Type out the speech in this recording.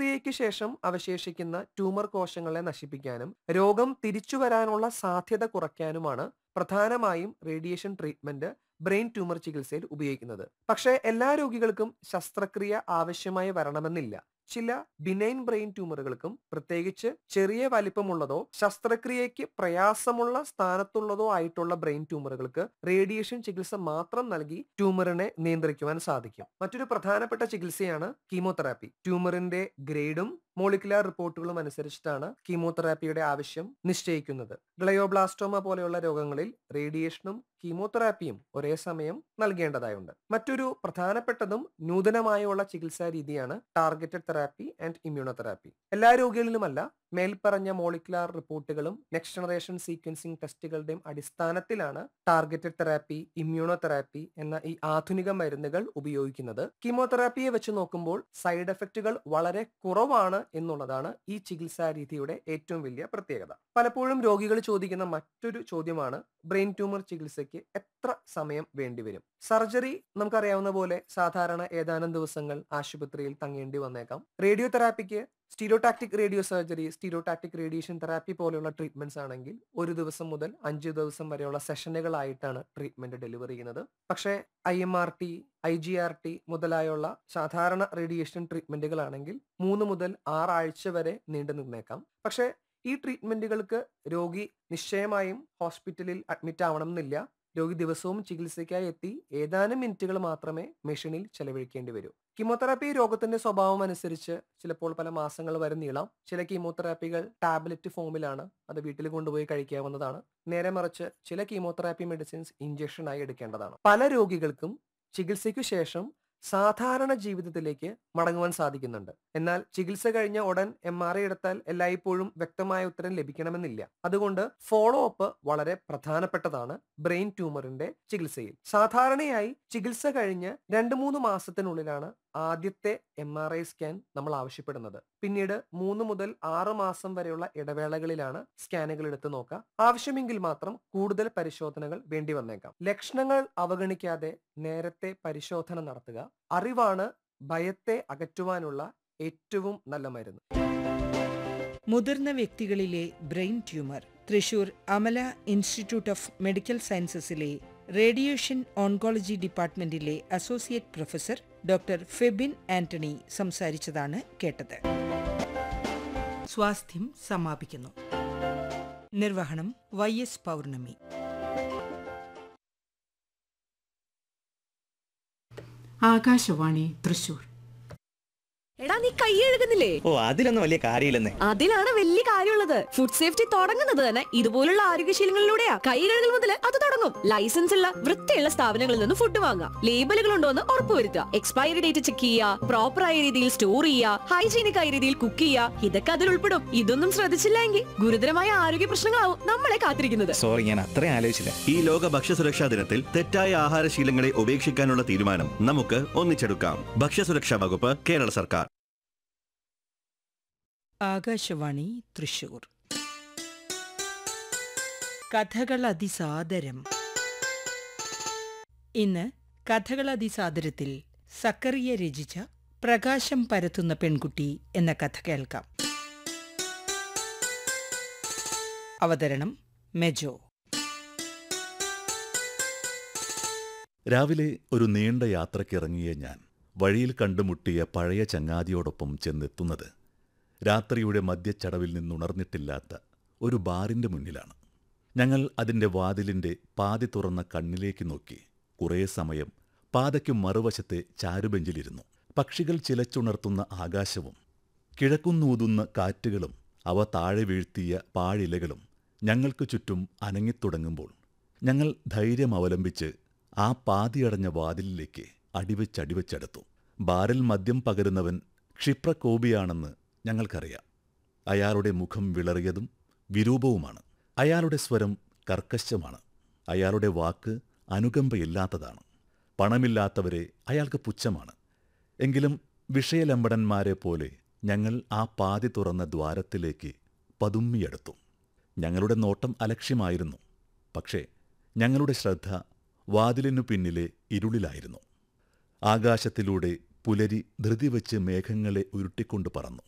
ശസ്ത്രക്രിയയ്ക്ക് ശേഷം അവശേഷിക്കുന്ന ട്യൂമർ കോശങ്ങളെ നശിപ്പിക്കാനും രോഗം തിരിച്ചു വരാനുള്ള സാധ്യത കുറയ്ക്കാനുമാണ് പ്രധാനമായും റേഡിയേഷൻ ട്രീറ്റ്മെന്റ് ബ്രെയിൻ ട്യൂമർ ചികിത്സയിൽ ഉപയോഗിക്കുന്നത് പക്ഷേ എല്ലാ രോഗികൾക്കും ശസ്ത്രക്രിയ ആവശ്യമായി വരണമെന്നില്ല ചില ബിനൈൻ ബ്രെയിൻ ട്യൂമറുകൾക്കും പ്രത്യേകിച്ച് ചെറിയ വലിപ്പമുള്ളതോ ശസ്ത്രക്രിയയ്ക്ക് പ്രയാസമുള്ള സ്ഥാനത്തുള്ളതോ ആയിട്ടുള്ള ബ്രെയിൻ ട്യൂമറുകൾക്ക് റേഡിയേഷൻ ചികിത്സ മാത്രം നൽകി ട്യൂമറിനെ നിയന്ത്രിക്കുവാൻ സാധിക്കും മറ്റൊരു പ്രധാനപ്പെട്ട ചികിത്സയാണ് കീമോതെറാപ്പി ട്യൂമറിന്റെ ഗ്രേഡും മോളിക്കുലാർ റിപ്പോർട്ടുകളും അനുസരിച്ചിട്ടാണ് കീമോതെറാപ്പിയുടെ ആവശ്യം നിശ്ചയിക്കുന്നത് ഗ്ലയോബ്ലാസ്റ്റോമ പോലെയുള്ള രോഗങ്ങളിൽ റേഡിയേഷനും കീമോതെറാപ്പിയും ഒരേ സമയം നൽകേണ്ടതായുണ്ട് മറ്റൊരു പ്രധാനപ്പെട്ടതും നൂതനമായുള്ള ചികിത്സാ രീതിയാണ് ടാർഗറ്റഡ് തെറാപ്പി ആൻഡ് ഇമ്മ്യൂണോതെറാപ്പി എല്ലാ രോഗികളിലുമല്ല മേൽപ്പറഞ്ഞ മോളിക്കുലാർ റിപ്പോർട്ടുകളും നെക്സ്റ്റ് ജനറേഷൻ സീക്വൻസിംഗ് ടെസ്റ്റുകളുടെയും അടിസ്ഥാനത്തിലാണ് ടാർഗറ്റഡ് തെറാപ്പി ഇമ്മ്യൂണോതെറാപ്പി എന്ന ഈ ആധുനിക മരുന്നുകൾ ഉപയോഗിക്കുന്നത് കീമോതെറാപ്പിയെ വെച്ച് നോക്കുമ്പോൾ സൈഡ് എഫക്റ്റുകൾ വളരെ കുറവാണ് എന്നുള്ളതാണ് ഈ ചികിത്സാ രീതിയുടെ ഏറ്റവും വലിയ പ്രത്യേകത പലപ്പോഴും രോഗികൾ ചോദിക്കുന്ന മറ്റൊരു ചോദ്യമാണ് ബ്രെയിൻ ട്യൂമർ ചികിത്സയ്ക്ക് എത്ര സമയം വേണ്ടിവരും സർജറി നമുക്കറിയാവുന്ന പോലെ സാധാരണ ഏതാനും ദിവസങ്ങൾ ആശുപത്രിയിൽ തങ്ങേണ്ടി വന്നേക്കാം റേഡിയോ തെറാപ്പിക്ക് stereotactic radio surgery stereotactic radiation therapy പോലെയുള്ള ട്രീറ്റ്മെന്റ്സ് ആണെങ്കിൽ ഒരു ദിവസം മുതൽ അഞ്ച് ദിവസം വരെയുള്ള സെഷനുകളായിട്ടാണ് ട്രീറ്റ്മെന്റ് ഡെലിവർ ചെയ്യുന്നത് പക്ഷേ I M R T I G R T മുതലായുള്ള സാധാരണ റേഡിയേഷൻ ട്രീറ്റ്മെന്റുകളാണെങ്കിൽ മൂന്ന് മുതൽ ആറാഴ്ച വരെ നീണ്ടു നിന്നേക്കാം പക്ഷേ ഈ ട്രീറ്റ്മെന്റുകൾക്ക് രോഗി നിശ്ചയമായും ഹോസ്പിറ്റലിൽ അഡ്മിറ്റ് ആവണം എന്നില്ല രോഗി ദിവസവും ചികിത്സയ്ക്കായി എത്തി ഏതാനും മിനിറ്റുകൾ മാത്രമേ മെഷീനിൽ ചെലവഴിക്കേണ്ടി വരൂ കീമോതെറാപ്പി രോഗത്തിന്റെ സ്വഭാവം അനുസരിച്ച് ചിലപ്പോൾ പല മാസങ്ങൾ വരെ നീളാം ചില കീമോതെറാപ്പികൾ ടാബ്ലറ്റ് ഫോമിലാണ് അത് വീട്ടിൽ കൊണ്ടുപോയി കഴിക്കാവുന്നതാണ് നേരെ മറിച്ച് ചില കീമോതെറാപ്പി മെഡിസിൻസ് ഇഞ്ചക്ഷനായി എടുക്കേണ്ടതാണ് പല രോഗികൾക്കും ചികിത്സയ്ക്കു ശേഷം സാധാരണ ജീവിതത്തിലേക്ക് മടങ്ങുവാൻ സാധിക്കുന്നുണ്ട് എന്നാൽ ചികിത്സ കഴിഞ്ഞ ഉടൻ എം ആർ ഐ എടുത്താൽ എല്ലായ്പ്പോഴും വ്യക്തമായ ഉത്തരം ലഭിക്കണമെന്നില്ല അതുകൊണ്ട് ഫോളോ അപ്പ് വളരെ പ്രധാനപ്പെട്ടതാണ് ബ്രെയിൻ ട്യൂമറിന്റെ ചികിത്സയിൽ സാധാരണയായി ചികിത്സ കഴിഞ്ഞ് രണ്ട് മൂന്ന് മാസത്തിനുള്ളിലാണ് ആദ്യത്തെ എം ആർ ഐ സ്കാൻ നമ്മൾ ആവശ്യപ്പെടുന്നത് പിന്നീട് മൂന്ന് മുതൽ ആറ് മാസം വരെയുള്ള ഇടവേളകളിലാണ് സ്കാനുകൾ എടുത്തു നോക്കുക ആവശ്യമെങ്കിൽ മാത്രം കൂടുതൽ പരിശോധനകൾ വേണ്ടി വന്നേക്കാം ലക്ഷണങ്ങൾ അവഗണിക്കാതെ നേരത്തെ പരിശോധന നടത്തുക അറിവാണ് ഭയത്തെ അകറ്റുവാനുള്ള ഏറ്റവും നല്ല മരുന്ന് മുതിർന്ന വ്യക്തികളിലെ brain tumour Thrissur Amala institute of medical സയൻസസിലെ റേഡിയേഷൻ ഓൺകോളജി ഡിപ്പാർട്ട്മെന്റിലെ associate professor doctor Febin Antony സംസാരിച്ചതാണ് കേട്ടത് സ്വാസ്ഥ്യം സമാപിക്കുന്നു നിർവഹണം വൈ എസ് പൗർണമി ആകാശവാണി തൃശൂർ എടാ നീ കൈ എഴുകുന്നില്ലേ ഓ അതിലൊന്നും വലിയ കാര്യമില്ലെന്നേ അതിലാണ് വലിയ കാര്യമുള്ളത് ഫുഡ് സേഫ്റ്റി തുടങ്ങുന്നത് തന്നെ ഇതുപോലുള്ള ആരോഗ്യശീലങ്ങളിലൂടെയാ കൈ കഴുകൽ മുതൽ അത് തുടങ്ങും ലൈസൻസ് ഉള്ള വൃത്തിയുള്ള സ്ഥാപനങ്ങളിൽ നിന്ന് ഫുഡ് വാങ്ങാം ലേബലുകൾ ഉണ്ടോ എന്ന് ഉറപ്പുവരുത്തുക എക്സ്പയറി ഡേറ്റ് ചെക്ക് ചെയ്യുക പ്രോപ്പർ ആയ രീതിയിൽ സ്റ്റോർ ചെയ്യുക ഹൈജീനിക് ആയ രീതിയിൽ കുക്ക് ചെയ്യുക ഇതൊക്കെ അതിൽ ഉൾപ്പെടും ഇതൊന്നും ശ്രദ്ധിച്ചില്ല എങ്കിൽ ഗുരുതരമായ ആരോഗ്യ പ്രശ്നങ്ങളാവും നമ്മളെ കാത്തിരിക്കുന്നത് സോറി ഞാൻ അത്രയും ആലോചിച്ചില്ല ഈ ലോക ഭക്ഷ്യസുരക്ഷാ ദിനത്തിൽ തെറ്റായ ആഹാരശീലങ്ങളെ ഉപേക്ഷിക്കാനുള്ള തീരുമാനം നമുക്ക് ഒന്നിച്ചെടുക്കാം ഭക്ഷ്യസുരക്ഷാ വകുപ്പ് കേരള സർക്കാർ ആകാശവാണി തൃശൂർ കഥകൾ അതിസാദരം ഇന്ന് കഥകൾ അതിസാദരത്തിൽ സക്കറിയ രചിച്ച പ്രകാശം പരത്തുന്ന പെൺകുട്ടി എന്ന കഥ കേൾക്കാം അവതരണം മെജോ രാവിലെ ഒരു നീണ്ട യാത്രക്കിറങ്ങിയ ഞാൻ വഴിയിൽ കണ്ടുമുട്ടിയ പഴയ ചങ്ങാതിയോടൊപ്പം ചെന്നെത്തുന്നത് രാത്രിയുടെ മദ്യച്ചടവിൽ നിന്നുണർന്നിട്ടില്ലാത്ത ഒരു ബാറിന്റെ മുന്നിലാണ് ഞങ്ങൾ അതിന്റെ വാതിലിന്റെ പാതി തുറന്ന കണ്ണിലേക്ക് നോക്കി കുറേ സമയം പാതയ്ക്കു മറുവശത്തെ ചാരുബെഞ്ചിലിരുന്നു പക്ഷികൾ ചിലച്ചുണർത്തുന്ന ആകാശവും കിഴക്കുന്നൂതുന്ന കാറ്റുകളും അവ താഴെ വീഴ്ത്തിയ പാഴിലകളും ഞങ്ങൾക്ക് ചുറ്റും അനങ്ങിത്തുടങ്ങുമ്പോൾ ഞങ്ങൾ ധൈര്യം അവലംബിച്ച് ആ പാതിയടഞ്ഞ വാതിലിലേക്ക് അടിവെച്ചടിവെച്ചെടുത്തു ബാറിൽ മദ്യം പകരുന്നവൻ ക്ഷിപ്രകോപിയാണെന്ന് ഞങ്ങൾക്കറിയാം അയാളുടെ മുഖം വിളറിയതും വിരൂപവുമാണ് അയാളുടെ സ്വരം കർക്കശമാണ് അയാളുടെ വാക്ക് അനുകമ്പയില്ലാത്തതാണ് പണമില്ലാത്തവരെ അയാൾക്ക് പുച്ഛമാണ് എങ്കിലും വിഷയലമ്പടന്മാരെ പോലെ ഞങ്ങൾ ആ പാതി തുറന്ന ദ്വാരത്തിലേക്ക് പതുമ്മിയെടുത്തു ഞങ്ങളുടെ നോട്ടം അലക്ഷ്യമായിരുന്നു പക്ഷേ ഞങ്ങളുടെ ശ്രദ്ധ വാതിലിനു പിന്നിലെ ഇരുളിലായിരുന്നു ആകാശത്തിലൂടെ പുലരി ധൃതി വച്ച് മേഘങ്ങളെ ഉരുട്ടിക്കൊണ്ട് പറന്നു